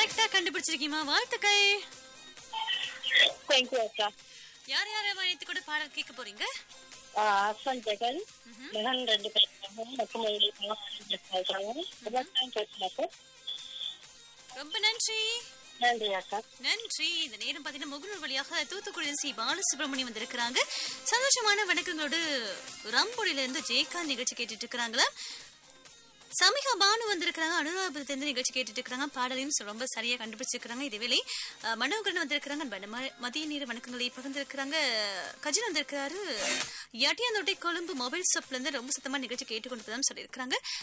கரெக்டா கண்டுபிடிச்சிருக்கீமா வாழ்த்துக்கள் தேங்க்யூ அக்கா யார் யாரை அழைத்து கூட பாடல் கேட்க போறீங்க ஹஸ்பண்ட் ஜெகன் மகன் ரெண்டு பேரும் மொத்தமொழி பேசுறாங்க ரொம்ப நன்றி நன்றி அக்கா நன்றி இந்த நேரம் பாத்தீங்கன்னா முகநூல் வழியாக தூத்துக்குடி சி பாலசுப்ரமணியம் வந்திருக்கிறாங்க சந்தோஷமான வணக்கங்களோடு ரம்பொடியில இருந்து ஜெயகாந்த் நிகழ்ச்சி கேட்டுட்டு இருக்கிறாங்களா சமிகா பானு வந்திருக்கிறாங்க அனுராபுரத்திலிருந்து நிகழ்ச்சி கேட்டுட்டு இருக்கிறாங்க பாடலையும் சொ- ரொம்ப சரியா கண்டுபிடிச்சிருக்கிறாங்க இதேவேளை அஹ், மனோகரன் வந்திருக்கிறாங்க ப- ம- மதிய நேர வணக்கங்களை பகிர்ந்திருக்கிறாங்க கஜன் வந்திருக்கிறாரு யாட்டியாந்தோட்டை கொழும்பு மொபைல் ஷாப்ல இருந்து ரொம்ப சுத்தமா நிகழ்ச்சி கேட்டுக்கொண்டு சொல்லியிருக்கிறாங்க